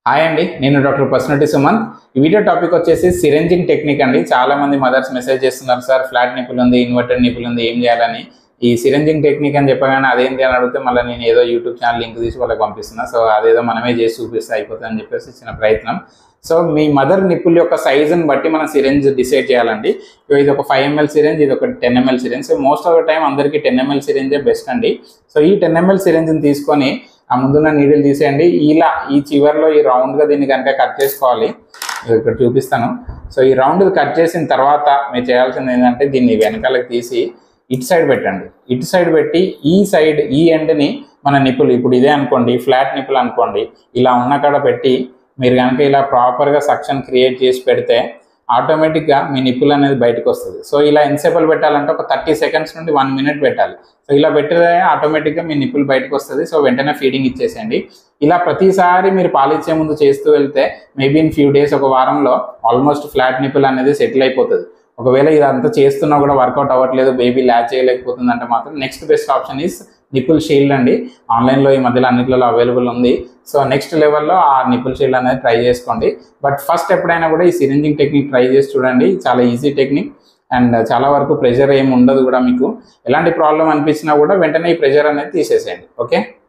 hi అండి నేను doctor పర్సనటీ Sumanth ఈ వీడియో టాపిక్ వచ్చేసి సిరెంజింగ్ టెక్నిక్ అండి చాలా మంది మదర్స్ మెసేజ్ చేస్తున్నారు సార్ ఫ్లాట్ నిపుల్ ఉంది ఇన్వర్టర్ నిపుల్ ఉంది ఏం చేయాలని ఈ సిరెంజింగ్ టెక్నిక్ అని చెప్పగానే అదేంటి అని అడిగితే మళ్ళీ నేను ఏదో యూట్యూబ్ ఛానల్ లింక్ తీసి వాళ్ళకి పంపిస్తున్నా సో అదేదో మనమే చేసి చూపిస్తే అయిపోతుంది అని చెప్పేసి చిన్న ప్రయత్నం సో మీ మదర్ నిప్పుల్ యొక్క సైజుని బట్టి మనం సిరెంజ్ డిసైడ్ చేయాలండి సో ఇది ఒక ఫైవ్ ఎంఎల్ సిరెంజ్ ఇది ఒక ten ML syringe so most of the time అందరికీ టెన్ ఎంఎల్ సిరెంజే బెస్ట్ అండి సో ఈ టెన్ ఎంఎల్ సిరెంజ్ని తీసుకొని ఆ ముందున్న నీడిల్ తీసేయండి ఇలా ఈ చివర్లో ఈ రౌండ్గా దీన్ని కనుక కట్ చేసుకోవాలి ఇది ఇక్కడ చూపిస్తాను సో ఈ రౌండ్ కట్ చేసిన తర్వాత మీరు చేయాల్సింది ఏంటంటే దీన్ని వెనకాలకి తీసి ఇటు సైడ్ పెట్టండి ఇటు సైడ్ పెట్టి ఈ సైడ్ ఈ ఎండ్ని మన నిప్పులు ఇప్పుడు ఇదే అనుకోండి ఫ్లాట్ నిప్పులు అనుకోండి ఇలా ఉన్న కాడ పెట్టి మీరు కనుక ఇలా ప్రాపర్గా సక్షన్ క్రియేట్ చేసి పెడితే ఆటోమేటిక్గా మీ నిప్పులు అనేది బయటకు వస్తుంది సో ఇలా ఎంతసేపు పెట్టాలంటే ఒక థర్టీ సెకండ్స్ నుండి వన్ మినిట్ పెట్టాలి సో ఇలా పెట్టితే ఆటోమేటిక్గా మీ నిప్పులు బయటకు వస్తుంది సో వెంటనే ఫీడింగ్ ఇచ్చేసేయండి ఇలా ప్రతిసారి మీరు పాలిచ్చే ముందు చేస్తూ వెళ్తే మేబీ ఇన్ ఫ్యూ డేస్ ఒక వారంలో ఆల్మోస్ట్ ఫ్లాట్ నిప్పుల్ అనేది సెటిల్ అయిపోతుంది ఒకవేళ ఇదంతా చేస్తున్నా కూడా వర్కౌట్ అవ్వట్లేదు బేబీ ల్యాచ్ చేయలేకపోతుంది అంటే మాత్రం next best option is nipple shield అండి ఆన్లైన్లో ఈ మధ్యలో అన్నింటిలో అవైలబుల్ ఉంది సో నెక్స్ట్ లెవెల్లో ఆ నిపుల్ షీల్డ్ అనేది ట్రై చేసుకోండి బట్ ఫస్ట్ ఎప్పుడైనా కూడా ఈ సిరింజింగ్ టెక్నిక్ ట్రై చేసి చూడండి చాలా ఈజీ టెక్నిక్ అండ్ చాలా వరకు ప్రెషర్ ఏమి ఉండదు కూడా మీకు ఎలాంటి ప్రాబ్లం అనిపించినా కూడా వెంటనే ఈ ప్రెషర్ అనేది తీసేసేయండి ఓకే